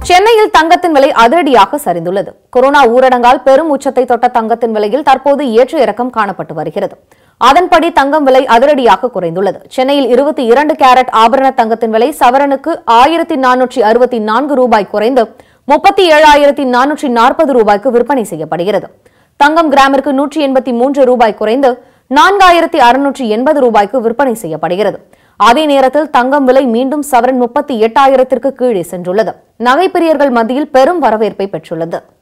சென்னையில் தங்கத்தின் விலை அதிரடியாக சரிந்துள்ளது கொரோனா ஊரடங்கால் பெரும் உச்சத்தை தொட்ட தங்கத்தின் விலையில் தற்போது ஏற்ற இறக்கம் காணப்பட்டு வருகிறது அதன்படி தங்கம் விலை அதிரடியாக குறைந்துள்ளது சென்னையில் இருபத்தி இரண்டு கேரட் ஆபரண தங்கத்தின் விலை சவரனுக்கு ஆயிரத்தி நானூற்றி அறுபத்தி நான்கு ரூபாய் குறைந்து முப்பத்தி ஏழாயிரத்தி நானூற்றி நாற்பது ரூபாய்க்கு விற்பனை செய்யப்படுகிறது தங்கம் கிராமிற்கு நூற்றி எண்பத்தி மூன்று ரூபாய் குறைந்து நான்காயிரத்தி அறுநூற்றி எண்பது ரூபாய்க்கு விற்பனை செய்யப்படுகிறது அதே நேரத்தில் தங்கம் விலை மீண்டும் சவரன் முப்பத்தி எட்டாயிரத்திற்கு கீழே சென்றுள்ளது நகைப்பிரியர்கள் மத்தியில் பெரும் வரவேற்பை பெற்றுள்ளது